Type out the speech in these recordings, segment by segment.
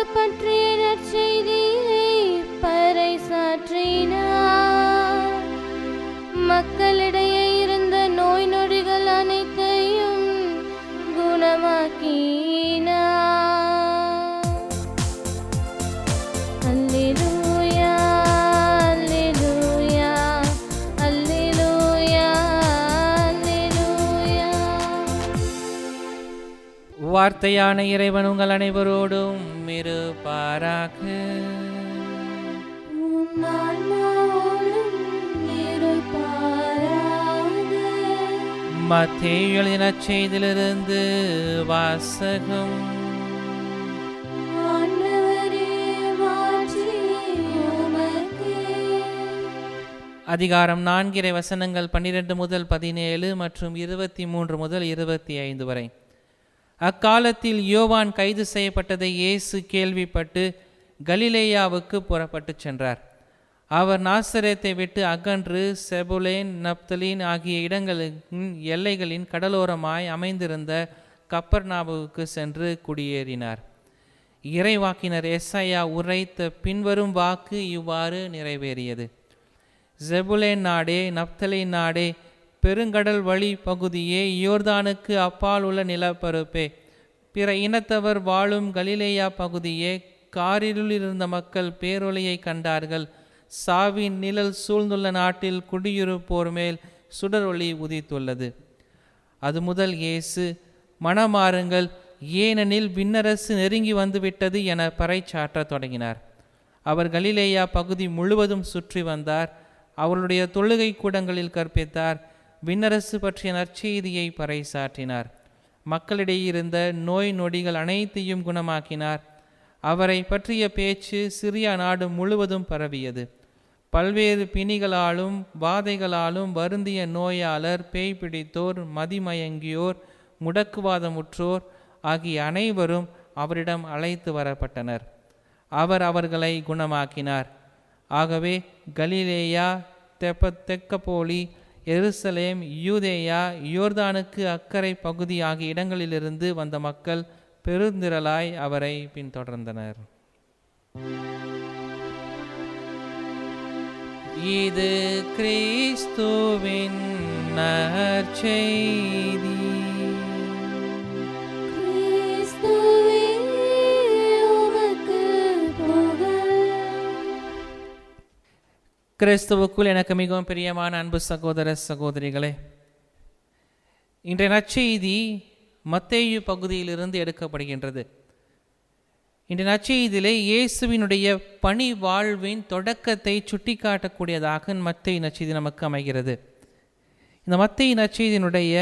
பற்றிய நற்செய்தியை பறைசாற்றினார் மக்களிடையே இருந்த நோய் நொடிகள் அனைத்தையும் குணமாக்கினார் அல்லேலூயா அல்லேலூயா அல்லேலூயா அல்லேலூயா வார்த்தையான இறைவன் உங்கள் அனைவரோடும் இருப்பாராக உம் ஆன்மாவோடும் இருப்பாராக. மத்தேயு எழுதின செய்திலிருந்து வாசகம் ஆண்டவரே, மாட்சி உமக்கே. அதிகாரம் நான்கிறை வசனங்கள் பன்னிரண்டு முதல் பதினேழு மற்றும் இருபத்தி மூன்று முதல் இருபத்தி ஐந்து வரை அக்காலத்தில் யோவான் கைது செய்யப்பட்டதை இயேசு கேள்விப்பட்டு கலிலேயாவுக்கு புறப்பட்டுச் சென்றார் அவர் நாசரேத்தை விட்டு அகன்று செபுலேன் நப்தலீன் ஆகிய இடங்களின் எல்லைகளின் கடலோரமாய் அமைந்திருந்த கப்பர்நாபுவுக்கு சென்று குடியேறினார் இறைவாக்கினர் எஸ்ஐயா உரைத்த பின்வரும் வாக்கு இவ்வாறு நிறைவேறியது ஜெபுலேன் நாடே நப்தலின் நாடே பெருங்கடல் வழி பகுதியே யோர்தானுக்கு அப்பால் உள்ள நிலப்பரப்பே பிற இனத்தவர் வாழும் கலிலேயா பகுதியே காரிருள் இருந்த மக்கள் பேரொளியை கண்டார்கள் சாவின் நிழல் சூழ்ந்துள்ள நாட்டில் குடியிருப்போர் மேல் சுடரொளி உதித்துள்ளது அது முதல் இயேசு மனமாறுங்கள் ஏனெனில் விண்ணரசு நெருங்கி வந்துவிட்டது என பறைச்சாற்றத் தொடங்கினார் அவர் கலிலேயா பகுதி முழுவதும் சுற்றி வந்தார் அவருடைய தொழுகை கூடங்களில் கற்பித்தார் விண்ணரசு பற்றிய நற்செய்தியை பறைசாற்றினார் மக்களிடையே இருந்த நோய் நொடிகள் அனைத்தையும் குணமாக்கினார் அவரை பற்றிய பேச்சு சிரியா நாடு முழுவதும் பரவியது பல்வேறு பிணிகளாலும் வாதைகளாலும் வருந்திய நோயாளர் பேய் பிடித்தோர் மதிமயங்கியோர் முடக்குவாதமுற்றோர் ஆகிய அனைவரும் அவரிடம் அழைத்து வரப்பட்டனர் அவர் அவர்களை குணமாக்கினார் ஆகவே கலிலேயா தெப்ப தெக்கப்போலி எருசலேம் யூதேயா யோர்தானுக்கு அக்கறை பகுதி ஆகிய இடங்களிலிருந்து வந்த மக்கள் பெருந்திரளாய் அவரை பின்தொடர்ந்தனர் இது கிறிஸ்துவின் நற்செய்தி கிறிஸ்துவே, உமக்கு புகழ். கிறிஸ்துவுக்குள் எனக்கு மிகவும் பிரியமான அன்பு சகோதர சகோதரிகளே இன்றைய நற்செய்தி மத்தேயு பகுதியிலிருந்து எடுக்கப்படுகின்றது இன்றைய நற்செய்தியிலே இயேசுவினுடைய பணி வாழ்வின் தொடக்கத்தை சுட்டிக்காட்டக்கூடியதாக மத்தேயு நற்செய்தி நமக்கு அமைகிறது இந்த மத்தேயு நற்செய்தியினுடைய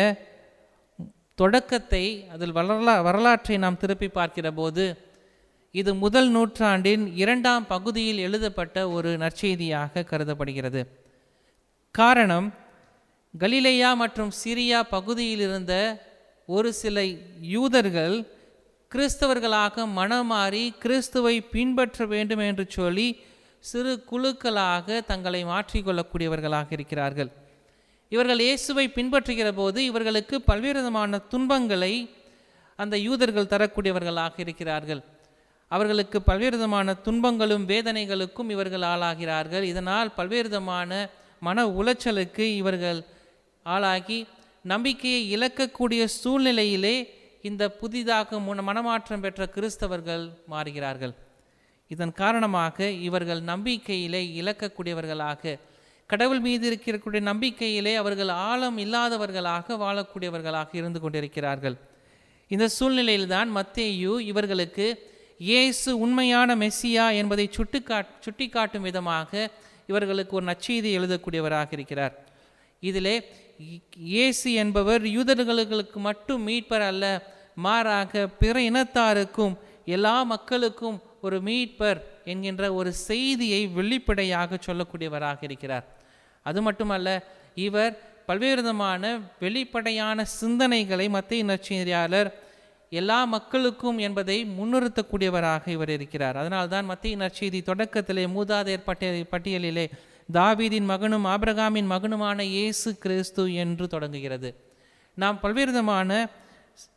தொடக்கத்தை அதில் வரலா வரலாற்றை நாம் திருப்பி பார்க்கிற போது இது முதல் நூற்றாண்டின் இரண்டாம் பகுதியில் எழுதப்பட்ட ஒரு நற்செய்தியாக கருதப்படுகிறது காரணம் கலிலேயா மற்றும் சிரியா பகுதியில் இருந்த ஒரு சில யூதர்கள் கிறிஸ்தவர்களாக மனமாறி கிறிஸ்துவை பின்பற்ற வேண்டும் என்று சொல்லி சிறு குழுக்களாக தங்களை மாற்றிக்கொள்ளக்கூடியவர்களாக இருக்கிறார்கள் இவர்கள் இயேசுவை பின்பற்றுகிற போது இவர்களுக்கு பல்வேறு விதமான துன்பங்களை அந்த யூதர்கள் தரக்கூடியவர்களாக இருக்கிறார்கள் அவர்களுக்கு பல்வேறு விதமான துன்பங்களும் வேதனைகளுக்கும் இவர்கள் ஆளாகிறார்கள் இதனால் பல்வேறு விதமான மன உளைச்சலுக்கு இவர்கள் ஆளாகி நம்பிக்கையை இழக்கக்கூடிய சூழ்நிலையிலே இந்த புதிதாக முன- மனமாற்றம் பெற்ற கிறிஸ்தவர்கள் மாறுகிறார்கள் இதன் காரணமாக இவர்கள் நம்பிக்கையிலே இழக்கக்கூடியவர்களாக கடவுள் மீது இருக்கக்கூடிய நம்பிக்கையிலே அவர்கள் ஆழம் இல்லாதவர்களாக வாழக்கூடியவர்களாக இருந்து கொண்டிருக்கிறார்கள் இந்த சூழ்நிலையில்தான் மத்தேயு இவர்களுக்கு இயேசு உண்மையான மெஸ்ஸியா என்பதை சுட்டிக்காட் சுட்டிக்காட்டும் விதமாக இவர்களுக்கு ஒரு நற்செய்தி எழுதக்கூடியவராக இருக்கிறார் இதிலே இ- இயேசு என்பவர் யூதர்களுக்கு மட்டும் மீட்பர் அல்ல மாறாக பிற இனத்தாருக்கும் எல்லா மக்களுக்கும் ஒரு மீட்பர் என்கின்ற ஒரு செய்தியை வெளிப்படையாக சொல்லக்கூடியவராக இருக்கிறார் அது மட்டுமல்ல இவர் பல்வேறு விதமான வெளிப்படையான சிந்தனைகளை மத்திய நற்செய்தியாளர் எல்லா மக்களுக்கும் என்பதை முன்னிறுத்தக்கூடியவராக இவர் இருக்கிறார் அதனால்தான் மத்திய நற்செய்தி தொடக்கத்திலே மூதாதையர் பட்டியல் பட்டியலிலே தாவீதின் மகனும் ஆபிரகாமின் மகனுமான இயேசு கிறிஸ்து என்று தொடங்குகிறது நாம் பல்வேறு விதமான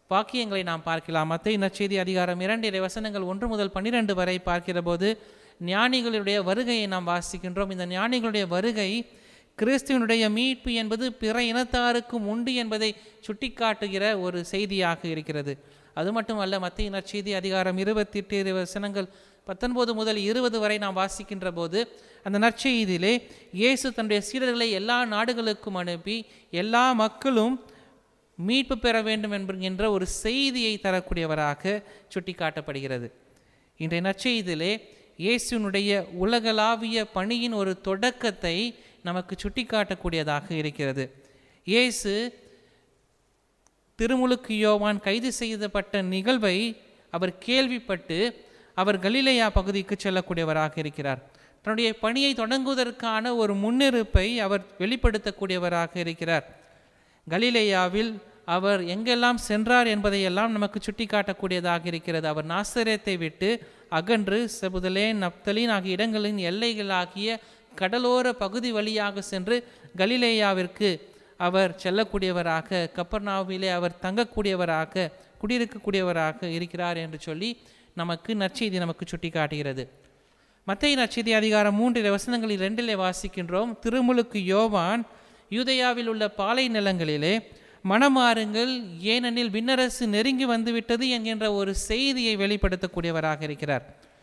வாக்கியங்களை நாம் பார்க்கலாம் மத்திய நற்செய்தி அதிகாரம் இரண்டு இறை வசனங்கள் ஒன்று முதல் பன்னிரெண்டு வரை பார்க்கிற போது ஞானிகளுடைய வருகையை நாம் வாசிக்கின்றோம் இந்த ஞானிகளுடைய வருகை கிறிஸ்துவனுடைய மீட்பு என்பது பிற இனத்தாருக்கும் உண்டு என்பதை சுட்டிக்காட்டுகிற ஒரு செய்தியாக இருக்கிறது அது மட்டுமல்ல மத்திய நற்செய்தி அதிகாரம் இருபத்தி எட்டு இரு வசனங்கள் பத்தொன்பது முதல் இருபது வரை நாம் வாசிக்கின்ற போது அந்த நற்செய்தியிலே இயேசு தன்னுடைய சீடர்களை எல்லா நாடுகளுக்கும் அனுப்பி எல்லா மக்களும் மீட்பு பெற வேண்டும் என்கின்ற ஒரு செய்தியை தரக்கூடியவராக சுட்டிக்காட்டப்படுகிறது இன்றைய நற்செய்தியிலே இயேசுனுடைய உலகளாவிய பணியின் ஒரு தொடக்கத்தை நமக்கு சுட்டிக்காட்டக்கூடியதாக இருக்கிறது இயேசு திருமுழுக்கு யோவான் கைது செய்யப்பட்ட நிகழ்வை அவர் கேள்விப்பட்டு அவர் கலிலேயா பகுதிக்கு செல்லக்கூடியவராக இருக்கிறார் தன்னுடைய பணியை தொடங்குவதற்கான ஒரு முன்னிருப்பை அவர் வெளிப்படுத்தக்கூடியவராக இருக்கிறார் கலிலேயாவில் அவர் எங்கெல்லாம் சென்றார் என்பதையெல்லாம் நமக்கு சுட்டிக்காட்டக்கூடியதாக இருக்கிறது அவர் நாசரேத்தை விட்டு அகன்று செபுதலே நப்தலின் ஆகிய இடங்களின் எல்லைகளாகிய கடலோர பகுதி வழியாக சென்று கலிலேயாவிற்கு அவர் செல்லக்கூடியவராக கப்பர்னாவிலே அவர் தங்கக்கூடியவராக குடியிருக்கக்கூடியவராக இருக்கிறார் என்று சொல்லி நமக்கு நற்செய்தி நமக்கு சுட்டி காட்டுகிறது மத்திய நற்செய்தி அதிகாரம் மூன்றில் வசனங்களில் ரெண்டிலே வாசிக்கின்றோம் திருமுழுக்கு யோவான் யூதயாவில் உள்ள பாலை நிலங்களிலே மனமாறுங்கள் ஏனெனில் விண்ணரசு நெருங்கி வந்துவிட்டது என்கின்ற ஒரு செய்தியை வெளிப்படுத்தக்கூடியவராக இருக்கிறார்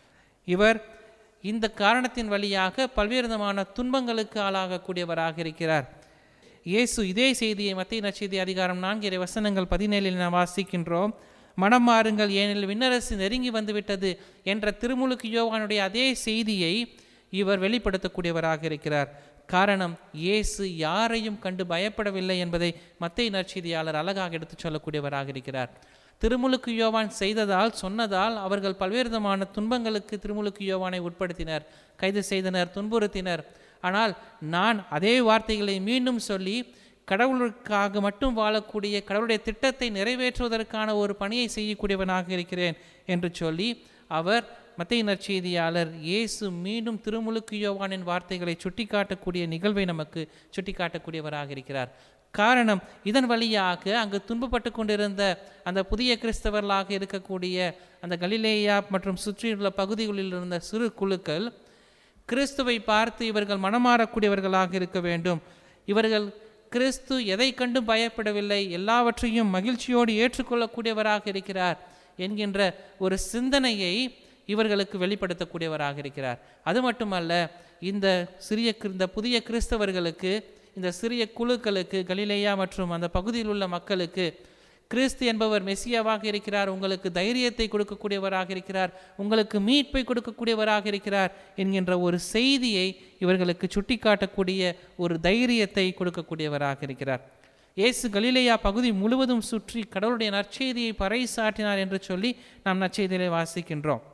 இவர் இந்த காரணத்தின் வழியாக பல்வேறு விதமான துன்பங்களுக்கு ஆளாகக்கூடியவராக இருக்கிறார் இயேசு இதே செய்தியை மத்திய நற்செய்தி அதிகாரம் நான்கிற வசனங்கள் பதினேழில் நாம் வாசிக்கின்றோம் மனம் மாறுங்கள் ஏனெனில் விண்ணரசு நெருங்கி வந்துவிட்டது என்ற திருமுழுக்கு யோவானுடைய அதே செய்தியை இவர் வெளிப்படுத்தக்கூடியவராக இருக்கிறார் காரணம் இயேசு யாரையும் கண்டு பயப்படவில்லை என்பதை மத்திய நற்செய்தியாளர் அழகாக எடுத்துச் சொல்லக்கூடியவராக இருக்கிறார் திருமுழுக்கு யோவான் செய்ததால் சொன்னதால் அவர்கள் பல்வேறு விதமான துன்பங்களுக்கு திருமுழுக்கு யோவானை உட்படுத்தினர் கைது செய்தனர் துன்புறுத்தினர் ஆனால் நான் அதே வார்த்தைகளை மீண்டும் சொல்லி கடவுளுக்காக மட்டும் வாழக்கூடிய கடவுளுடைய திட்டத்தை நிறைவேற்றுவதற்கான ஒரு பணியை செய்யக்கூடியவனாக இருக்கிறேன் என்று சொல்லி அவர் மத்திய நற்செய்தியாளர் இயேசு மீண்டும் திருமுழுக்கு யோவானின் வார்த்தைகளை சுட்டிக்காட்டக்கூடிய நிகழ்வை நமக்கு சுட்டிக்காட்டக்கூடியவராக இருக்கிறார் காரணம் இதன் வழியாக அங்கு துன்பப்பட்டு கொண்டிருந்த அந்த புதிய கிறிஸ்தவர்களாக இருக்கக்கூடிய அந்த கலிலேயா மற்றும் சுற்றியுள்ள பகுதிகளில் இருந்த சிறு குழுக்கள் கிறிஸ்துவை பார்த்து இவர்கள் மனமாறக்கூடியவர்களாக இருக்க வேண்டும் இவர்கள் கிறிஸ்து எதை கண்டும் பயப்படவில்லை எல்லாவற்றையும் மகிழ்ச்சியோடு ஏற்றுக்கொள்ளக்கூடியவராக இருக்கிறார் என்கின்ற ஒரு சிந்தனையை இவர்களுக்கு வெளிப்படுத்தக்கூடியவராக இருக்கிறார் அது மட்டுமல்ல இந்த சிறிய கிறிஸ்த- இந்த புதிய கிறிஸ்தவர்களுக்கு இந்த சிறிய குழுக்களுக்கு கலிலேயா மற்றும் அந்த பகுதியில் உள்ள மக்களுக்கு கிறிஸ்து என்பவர் மெசியாவாக இருக்கிறார் உங்களுக்கு தைரியத்தை கொடுக்கக்கூடியவராக இருக்கிறார் உங்களுக்கு மீட்பை கொடுக்கக்கூடியவராக இருக்கிறார் என்கின்ற ஒரு செய்தியை இவர்களுக்கு சுட்டிக்காட்டக்கூடிய ஒரு தைரியத்தை கொடுக்கக்கூடியவராக இருக்கிறார் இயேசு கலிலேயா பகுதி முழுவதும் சுற்றி கடவுளுடைய நற்செய்தியை பறைசாற்றினார் என்று சொல்லி நாம் நற்செய்தியிலே வாசிக்கின்றோம்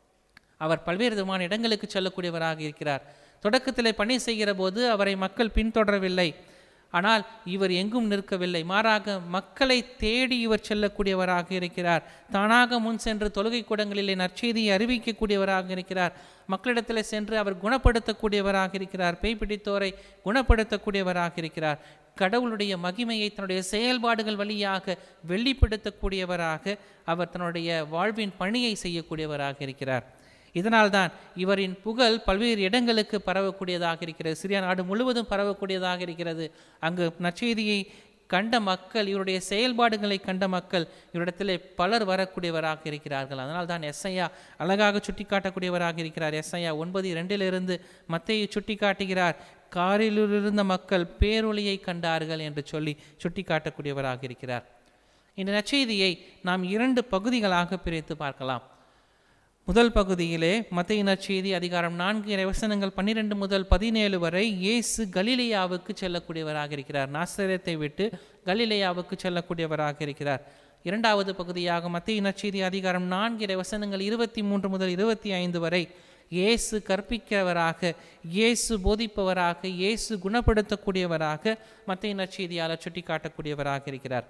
அவர் பல்வேறு விதமான இடங்களுக்கு செல்லக்கூடியவராக இருக்கிறார் தொடக்கத்திலே பணி செய்கிற போது அவரை மக்கள் பின்தொடரவில்லை ஆனால் இவர் எங்கும் நிற்கவில்லை மாறாக மக்களை தேடி இவர் செல்லக்கூடியவராக இருக்கிறார் தானாக முன் சென்று தொழுகை கூடங்களிலே நற்செய்தியை அறிவிக்கக்கூடியவராக இருக்கிறார் மக்களிடத்தில் சென்று அவர் குணப்படுத்தக்கூடியவராக இருக்கிறார் பேய் பிடித்தோரை குணப்படுத்தக்கூடியவராக இருக்கிறார் கடவுளுடைய மகிமையை தன்னுடைய செயல்பாடுகள் வழியாக வெளிப்படுத்தக்கூடியவராக அவர் தன்னுடைய வாழ்வின் பணியை செய்யக்கூடியவராக இருக்கிறார் இதனால்தான் இவரின் புகழ் பல்வேறு இடங்களுக்கு பரவக்கூடியதாக இருக்கிறது சிரியா நாடு முழுவதும் பரவக்கூடியதாக இருக்கிறது அங்கு நற்செய்தியை கண்ட மக்கள் இவருடைய செயல்பாடுகளை கண்ட மக்கள் இவரிடத்திலே பலர் வரக்கூடியவராக இருக்கிறார்கள் அதனால் தான் எஸ்ஐயா அழகாக சுட்டிக்காட்டக்கூடியவராக இருக்கிறார் எஸ்ஐயா ஒன்பது இரண்டிலிருந்து மத்தையை சுட்டிக்காட்டுகிறார் காரிலிருந்த மக்கள் பேரொளியை கண்டார்கள் என்று சொல்லி சுட்டிக்காட்டக்கூடியவராக இருக்கிறார் இந்த நற்செய்தியை நாம் இரண்டு பகுதிகளாக பிரித்து பார்க்கலாம் முதல் பகுதியிலே மத்திய நற்செய்தி அதிகாரம் நான்கு இறை வசனங்கள் பன்னிரெண்டு முதல் பதினேழு வரை இயேசு கலிலேயாவுக்கு செல்லக்கூடியவராக இருக்கிறார் நாசரேத்தை விட்டு கலிலேயாவுக்கு செல்லக்கூடியவராக இருக்கிறார் இரண்டாவது பகுதியாக மத்திய நற்செய்தி அதிகாரம் நான்கு இறை வசனங்கள் இருபத்தி மூன்று முதல் இருபத்தி ஐந்து வரை இயேசு கற்பிக்கிறவராக இயேசு போதிப்பவராக இயேசு குணப்படுத்தக்கூடியவராக மத்திய நற்செய்தியாளர் சுட்டி காட்டக்கூடியவராக இருக்கிறார்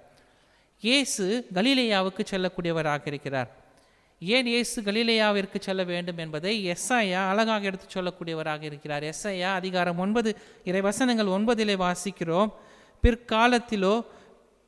இயேசு கலிலேயாவுக்கு செல்லக்கூடியவராக இருக்கிறார் ஏன் இயேசு கலிலேயாவிற்கு செல்ல வேண்டும் என்பதை எஸ்ஐயா அழகாக எடுத்துச் சொல்லக்கூடியவராக இருக்கிறார் எஸ்ஐயா அதிகாரம் ஒன்பது இறை வசனங்கள் ஒன்பதிலே வாசிக்கிறோம் பிற்காலத்திலோ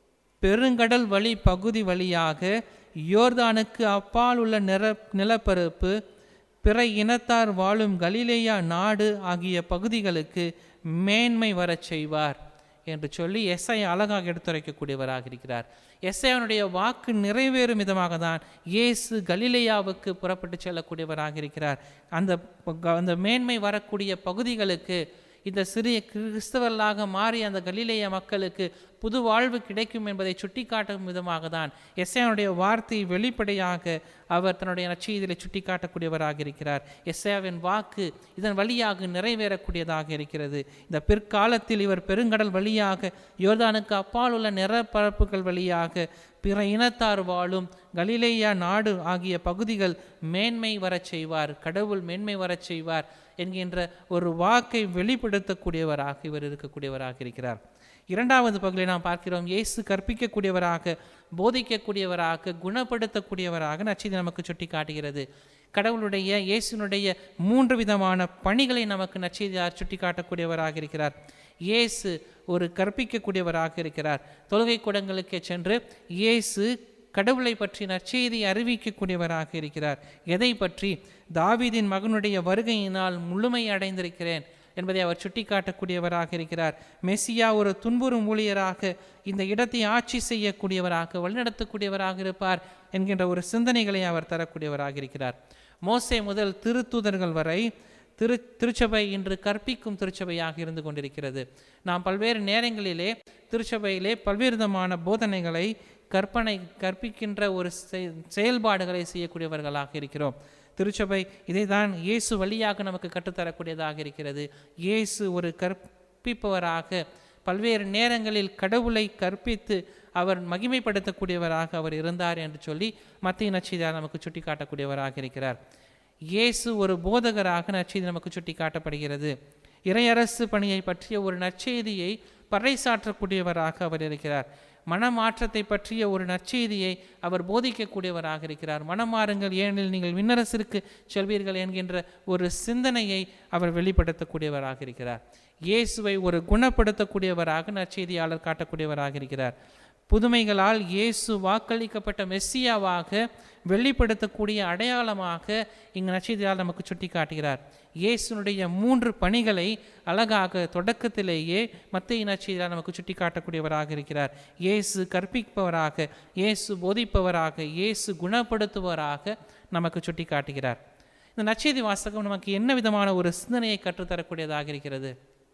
பெருங்கடல் வழி பகுதி வழியாக யோர்தானுக்கு அப்பால் உள்ள நிற நிலப்பரப்பு பிற இனத்தார் வாழும் கலிலேயா நாடு ஆகிய பகுதிகளுக்கு மேன்மை வரச் செய்வார் என்று சொல்லி எஸ்ஐ அழகாக எடுத்துரைக்கக்கூடியவராக இருக்கிறார் எஸ்ஐயனுடைய வாக்கு நிறைவேறும் விதமாக தான் இயேசு கலிலேயாவுக்கு புறப்பட்டு செல்லக்கூடியவராக இருக்கிறார் அந்த ப- அந்த மேன்மை வரக்கூடிய பகுதிகளுக்கு இந்த சிறிய கிறிஸ்தவர்களாக மாறி அந்த கலிலேய மக்களுக்கு புது வாழ்வு கிடைக்கும் என்பதை சுட்டிக்காட்டும் விதமாக தான் எஸ்ஐயாவுடைய வார்த்தை வெளிப்படையாக அவர் தன்னுடைய நச்செய்தியிலே சுட்டிக்காட்டக்கூடியவராக இருக்கிறார் எஸ்ஐயாவின் வாக்கு இதன் வழியாக நிறைவேறக்கூடியதாக இருக்கிறது இந்த பிற்காலத்தில் இவர் பெருங்கடல் வழியாக யோர்தானுக்கு அப்பால் உள்ள நிறப்பரப்புகள் வழியாக பிற இனத்தார் வாழும் கலிலேயா நாடு ஆகிய பகுதிகள் மேன்மை வரச் செய்வார் கடவுள் மேன்மை வரச் செய்வார் என்கின்ற ஒரு வாக்கை வெளிப்படுத்தக்கூடியவராக இவர் இருக்கக்கூடியவராக இருக்கிறார் இரண்டாவது பகுதியை நாம் பார்க்கிறோம் இயேசு கற்பிக்கக்கூடியவராக போதிக்கக்கூடியவராக குணப்படுத்தக்கூடியவராக நச்செய்தி நமக்கு சுட்டி காட்டுகிறது கடவுளுடைய இயேசுனுடைய மூன்று விதமான பணிகளை நமக்கு நச்செய்தியார் சுட்டி காட்டக்கூடியவராக இருக்கிறார் இயேசு ஒரு கற்பிக்கக்கூடியவராக இருக்கிறார் தொழுகை கூடங்களுக்கு சென்று இயேசு கடவுளை பற்றி நற்செய்தி அறிவிக்கக்கூடியவராக இருக்கிறார் எதை பற்றி தாவீதின் மகனுடைய வருகையினால் முழுமை அடைந்திருக்கிறேன் என்பதை அவர் சுட்டிக்காட்டக்கூடியவராக இருக்கிறார் மெஸ்ஸியா ஒரு துன்புறும் ஊழியராக இந்த இடத்தை ஆட்சி செய்யக்கூடியவராக வழிநடத்தக்கூடியவராக இருப்பார் என்கின்ற ஒரு சிந்தனைகளை அவர் தரக்கூடியவராக இருக்கிறார் மோசே முதல் திருத்தூதர்கள் வரை திரு திருச்சபை இன்று கற்பிக்கும் திருச்சபையாக இருந்து கொண்டிருக்கிறது நாம் பல்வேறு நேரங்களிலே திருச்சபையிலே பல்வேறு விதமான போதனைகளை கற்பனை கற்பிக்கின்ற ஒரு செய்- செயல்பாடுகளை செய்யக்கூடியவர்களாக இருக்கிறோம் திருச்சபை இதைதான் இயேசு வழியாக நமக்கு கற்றுத்தரக்கூடியதாக இருக்கிறது இயேசு ஒரு கற்பிப்பவராக பல்வேறு நேரங்களில் கடவுளை கற்பித்து அவர் மகிமைப்படுத்தக்கூடியவராக அவர் இருந்தார் என்று சொல்லி மத்திய நச்சீதார் நமக்கு சுட்டிக்காட்டக்கூடியவராக இருக்கிறார் இயேசு ஒரு போதகராக நற்செய்தி நமக்கு சுட்டி காட்டப்படுகிறது இறையரசு பணியை பற்றிய ஒரு நற்செய்தியை பறைசாற்றக்கூடியவராக அவர் இருக்கிறார் மனமாற்றத்தை பற்றிய ஒரு நற்செய்தியை அவர் போதிக்கக்கூடியவராக இருக்கிறார் மனமாறுங்கள் ஏனெனில் நீங்கள் விண்ணரசிற்கு செல்வீர்கள் என்கின்ற ஒரு சிந்தனையை அவர் வெளிப்படுத்தக்கூடியவராக இருக்கிறார் இயேசுவை ஒரு குணப்படுத்தக்கூடியவராக நற்செய்தியாளர் காட்டக்கூடியவராக இருக்கிறார் புதுமைகளால் இயேசு வாக்களிக்கப்பட்ட மெஸ்ஸியாவாக வெளிப்படுத்தக்கூடிய அடையாளமாக இங்கு நட்சத்திரால் நமக்கு சுட்டி காட்டுகிறார் இயேசுனுடைய மூன்று பணிகளை அழகாக தொடக்கத்திலேயே மத்திய நட்சத்திரால் நமக்கு சுட்டி காட்டக்கூடியவராக இருக்கிறார் இயேசு கற்பிப்பவராக இயேசு போதிப்பவராக இயேசு குணப்படுத்துவராக நமக்கு சுட்டி காட்டுகிறார் இந்த நற்செய்தி வாசகம் நமக்கு என்ன விதமான ஒரு சிந்தனையை கற்றுத்தரக்கூடியதாக இருக்கிறது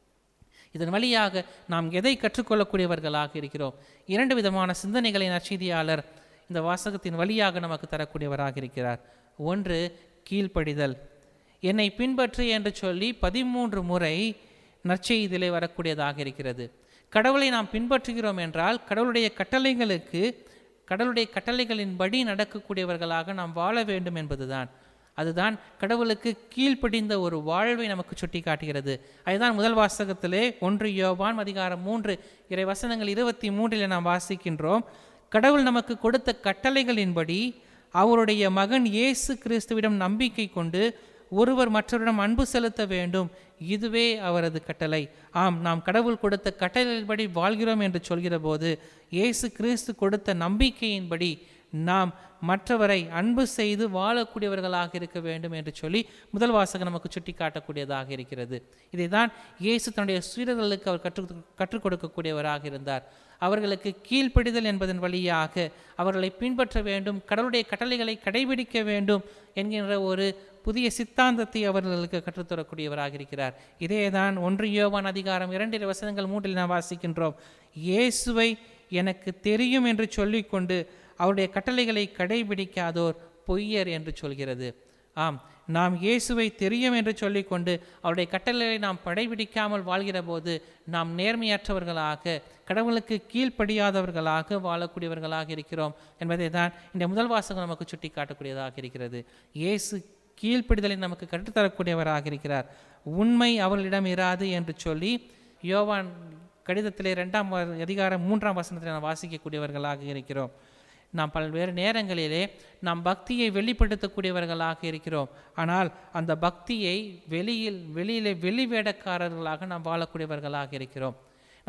இதன் வழியாக நாம் எதை கற்றுக்கொள்ளக்கூடியவர்களாக இருக்கிறோம் இரண்டு விதமான சிந்தனைகளை நற்செய்தியாளர் இந்த வாசகத்தின் வழியாக நமக்கு தரக்கூடியவராக இருக்கிறார் ஒன்று கீழ்ப்படிதல் என்னை பின்பற்று என்று சொல்லி பதிமூன்று முறை நற்செய்தியிலே வரக்கூடியதாக இருக்கிறது கடவுளை நாம் பின்பற்றுகிறோம் என்றால் கடவுளுடைய கட்டளைகளுக்கு கடவுளுடைய கட்டளைகளின்படி நடக்கக்கூடியவர்களாக நாம் வாழ வேண்டும் என்பதுதான் அதுதான் கடவுளுக்கு கீழ்ப்படிந்த ஒரு வாழ்வை நமக்கு சுட்டி காட்டுகிறது அதுதான் முதல் வாசகத்திலே ஒன்று யோவான் அதிகாரம் மூன்று இறை வசனங்கள் இருபத்தி மூன்றில் நாம் வாசிக்கின்றோம் கடவுள் நமக்கு கொடுத்த கட்டளைகளின்படி அவருடைய மகன் இயேசு கிறிஸ்துவிடம் நம்பிக்கை கொண்டு ஒருவர் மற்றவரிடம் அன்பு செலுத்த வேண்டும் இதுவே அவரது கட்டளை ஆம் நாம் கடவுள் கொடுத்த கட்டளையின்படி வாழ்கிறோம் என்று சொல்கிற போது இயேசு கிறிஸ்து கொடுத்த நம்பிக்கையின்படி நாம் மற்றவரை அன்பு செய்து வாழக்கூடியவர்களாக இருக்க வேண்டும் என்று சொல்லி முதல் வாசகம் நமக்கு சுட்டி காட்டக்கூடியதாக இருக்கிறது இதைதான் இயேசு தன்னுடைய சீடர்களுக்கு அவர் கற்றுக் கற்றுக் கொடுக்கக்கூடியவராக இருந்தார் அவர்களுக்கு கீழ்ப்படிதல் என்பதன் வழியாக அவர்களை பின்பற்ற வேண்டும் கடவுளுடைய கட்டளைகளை கடைபிடிக்க வேண்டும் என்கின்ற ஒரு புதிய சித்தாந்தத்தை அவர்களுக்கு கற்றுத்தரக்கூடியவராக இருக்கிறார் இதேதான் ஒன்று யோவான் அதிகாரம் இரண்டு வசனங்கள் மூன்றில் நாம் வாசிக்கின்றோம் இயேசுவை எனக்கு தெரியும் என்று சொல்லிக்கொண்டு அவருடைய கட்டளைகளை கடைபிடிக்காதோர் பொய்யர் என்று சொல்கிறது ஆம் நாம் இயேசுவை தெரியும் என்று சொல்லிக்கொண்டு அவருடைய கட்டளைகளை நாம் படைபிடிக்காமல் வாழ்கிற போது நாம் நேர்மையற்றவர்களாக கடவுளுக்கு கீழ்ப்படியாதவர்களாக வாழக்கூடியவர்களாக இருக்கிறோம் என்பதை தான் இந்த முதல் வாசகம் நமக்கு சுட்டி காட்டக்கூடியதாக இருக்கிறது இயேசு கீழ்ப்படிதலை நமக்கு கற்றுத்தரக்கூடியவராக இருக்கிறார் உண்மை அவர்களிடம் இராது என்று சொல்லி யோவான் கடிதத்திலே ரெண்டாம் வ- அதிகாரம் மூன்றாம் வசனத்தில் நாம் வாசிக்கக்கூடியவர்களாக இருக்கிறோம் நாம் பல்வேறு நேரங்களிலே நாம் பக்தியை வெளிப்படுத்தக்கூடியவர்களாக இருக்கிறோம் ஆனால் அந்த பக்தியை வெளியில் வெளியிலே வெளி வேடக்காரர்களாக நாம் வாழக்கூடியவர்களாக இருக்கிறோம்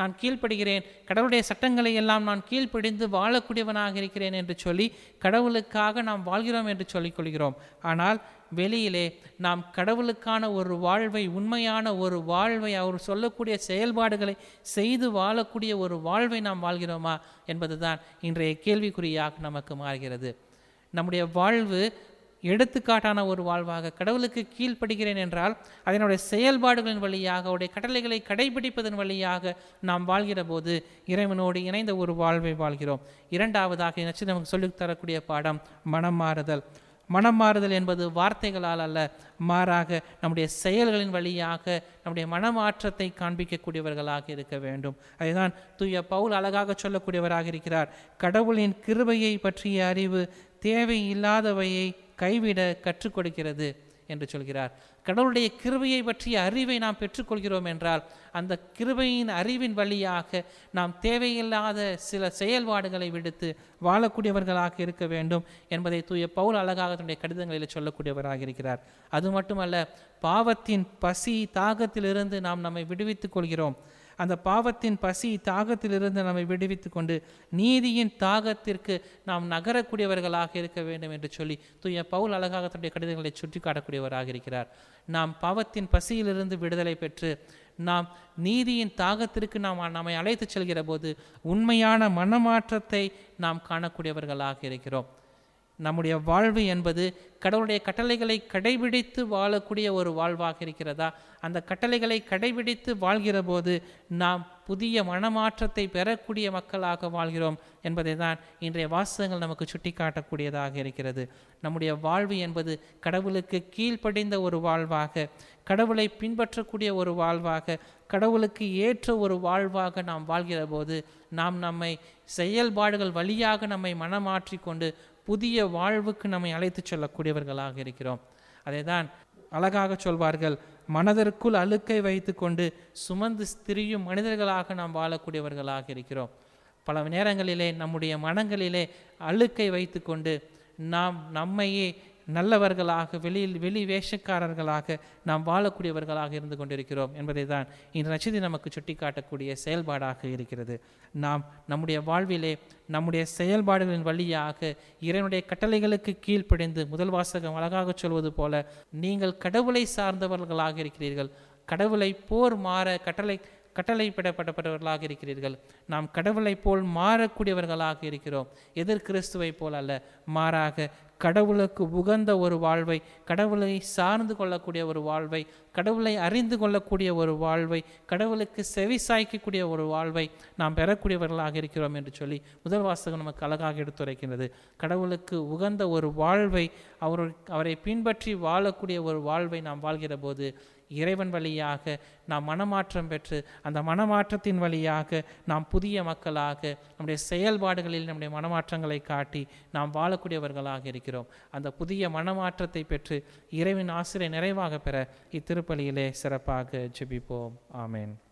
நான் கீழ்ப்படுகிறேன் கடவுளுடைய சட்டங்களை எல்லாம் நான் கீழ்ப்படிந்து வாழக்கூடியவனாக இருக்கிறேன் என்று சொல்லி கடவுளுக்காக நாம் வாழ்கிறோம் என்று சொல்லிக் கொள்கிறோம் ஆனால் வெளியிலே நாம் கடவுளுக்கான ஒரு வாழ்வை உண்மையான ஒரு வாழ்வை அவர் சொல்லக்கூடிய செயல்பாடுகளை செய்து வாழக்கூடிய ஒரு வாழ்வை நாம் வாழ்கிறோமா என்பதுதான் இன்றைய கேள்விக்குறியாக நமக்கு மாறுகிறது நம்முடைய வாழ்வு எடுத்துக்காட்டான ஒரு வாழ்வாக கடவுளுக்கு கீழ்ப்படுகிறேன் என்றால் அதனுடைய செயல்பாடுகளின் வழியாக அவருடைய கட்டளைகளை கடைபிடிப்பதன் வழியாக நாம் வாழ்கிற போது இறைவனோடு இணைந்த ஒரு வாழ்வை வாழ்கிறோம் இரண்டாவதாக நச்சு நமக்கு சொல்லித் தரக்கூடிய பாடம் மனம் மாறுதல் மனம் மாறுதல் என்பது வார்த்தைகளால் அல்ல மாறாக நம்முடைய செயல்களின் வழியாக நம்முடைய மனமாற்றத்தை காண்பிக்கக்கூடியவர்களாக இருக்க வேண்டும் அதுதான் தூய பவுல் அழகாக சொல்லக்கூடியவராக இருக்கிறார் கடவுளின் கிருபையை பற்றிய அறிவு தேவையில்லாதவையை கைவிட கற்றுக் கொடுக்கிறது என்று சொல்கிறார் கடவுளுடைய கிருபையை பற்றிய அறிவை நாம் பெற்றுக்கொள்கிறோம் என்றால் அந்த கிருபையின் அறிவின் வழியாக நாம் தேவையில்லாத சில செயல்பாடுகளை விடுத்து வாழக்கூடியவர்களாக இருக்க வேண்டும் என்பதை தூய பவுல் அழகாக தன்னுடைய கடிதங்களில் சொல்லக்கூடியவராக இருக்கிறார் அது மட்டுமல்ல பாவத்தின் பசி தாகத்திலிருந்து நாம் நம்மை விடுவித்துக் கொள்கிறோம் அந்த பாவத்தின் பசி தாகத்திலிருந்து நம்மை விடுவித்துக் கொண்டு நீதியின் தாகத்திற்கு நாம் நகரக்கூடியவர்களாக இருக்க வேண்டும் என்று சொல்லி தூய பவுல் அழகாக தன்னுடைய கடிதங்களை சுட்டி காட்டக்கூடியவராக இருக்கிறார் நாம் பாவத்தின் பசியிலிருந்து விடுதலை பெற்று நாம் நீதியின் தாகத்திற்கு நாம் நம்மை அழைத்துச் செல்கிற போது உண்மையான மனமாற்றத்தை நாம் காணக்கூடியவர்களாக இருக்கிறோம் நம்முடைய வாழ்வு என்பது கடவுளுடைய கட்டளைகளை கடைபிடித்து வாழக்கூடிய ஒரு வாழ்வாக இருக்கிறதா அந்த கட்டளைகளை கடைபிடித்து வாழ்கிற போது நாம் புதிய மனமாற்றத்தை பெறக்கூடிய மக்களாக வாழ்கிறோம் என்பதை தான் இன்றைய வாசகங்கள் நமக்கு சுட்டிக்காட்டக்கூடியதாக இருக்கிறது நம்முடைய வாழ்வு என்பது கடவுளுக்கு கீழ்ப்படிந்த ஒரு வாழ்வாக கடவுளை பின்பற்றக்கூடிய ஒரு வாழ்வாக கடவுளுக்கு ஏற்ற ஒரு வாழ்வாக நாம் வாழ்கிற போது நாம் நம்மை செயல்பாடுகள் வழியாக நம்மை மனமாற்றி கொண்டு புதிய வாழ்வுக்கு நம்மை அழைத்துச் செல்லக்கூடியவர்களாக இருக்கிறோம் அதை தான் அழகாக சொல்வார்கள் மனதிற்குள் அழுக்கை வைத்துக்கொண்டு சுமந்து திரியும் மனிதர்களாக நாம் வாழக்கூடியவர்களாக இருக்கிறோம் பல நேரங்களிலே நம்முடைய மனங்களிலே அழுக்கை வைத்துக்கொண்டு நாம் நம்மையே நல்லவர்களாக வெளியில் வெளி வேஷக்காரர்களாக நாம் வாழக்கூடியவர்களாக இருந்து கொண்டிருக்கிறோம் என்பதை தான் இந்த நச்சதி நமக்கு சுட்டிக்காட்டக்கூடிய செயல்பாடாக இருக்கிறது நாம் நம்முடைய வாழ்விலே நம்முடைய செயல்பாடுகளின் வழியாக இறைவனுடைய கட்டளைகளுக்கு கீழ்ப்படிந்து முதல் வாசகம் அழகாக சொல்வது போல நீங்கள் கடவுளை சார்ந்தவர்களாக இருக்கிறீர்கள் கடவுளை போர் மாற கட்டளை கட்டளைப்பிடப்பட்டவர்களாக இருக்கிறீர்கள் நாம் கடவுளைப் போல் மாறக்கூடியவர்களாக இருக்கிறோம் எதிர் கிறிஸ்துவை போல் அல்ல மாறாக கடவுளுக்கு உகந்த ஒரு வாழ்வை கடவுளை சார்ந்து கொள்ளக்கூடிய ஒரு வாழ்வை கடவுளை அறிந்து கொள்ளக்கூடிய ஒரு வாழ்வை கடவுளுக்கு செவி சாய்க்கக்கூடிய ஒரு வாழ்வை நாம் பெறக்கூடியவர்களாக இருக்கிறோம் என்று சொல்லி முதல் வாசகம் நமக்கு அழகாக எடுத்துரைக்கின்றது கடவுளுக்கு உகந்த ஒரு வாழ்வை அவர் அவரை பின்பற்றி வாழக்கூடிய ஒரு வாழ்வை நாம் வாழ்கிற போது இறைவன் வழியாக நாம் மனமாற்றம் பெற்று அந்த மனமாற்றத்தின் வழியாக நாம் புதிய மக்களாக நம்முடைய செயல்பாடுகளில் நம்முடைய மனமாற்றங்களை காட்டி நாம் வாழக்கூடியவர்களாக இருக்கிறோம் அந்த புதிய மனமாற்றத்தை பெற்று இறைவன் ஆசிரியை நிறைவாக பெற இத்திருப்பலியிலே சிறப்பாக ஜெபிப்போம் ஆமேன்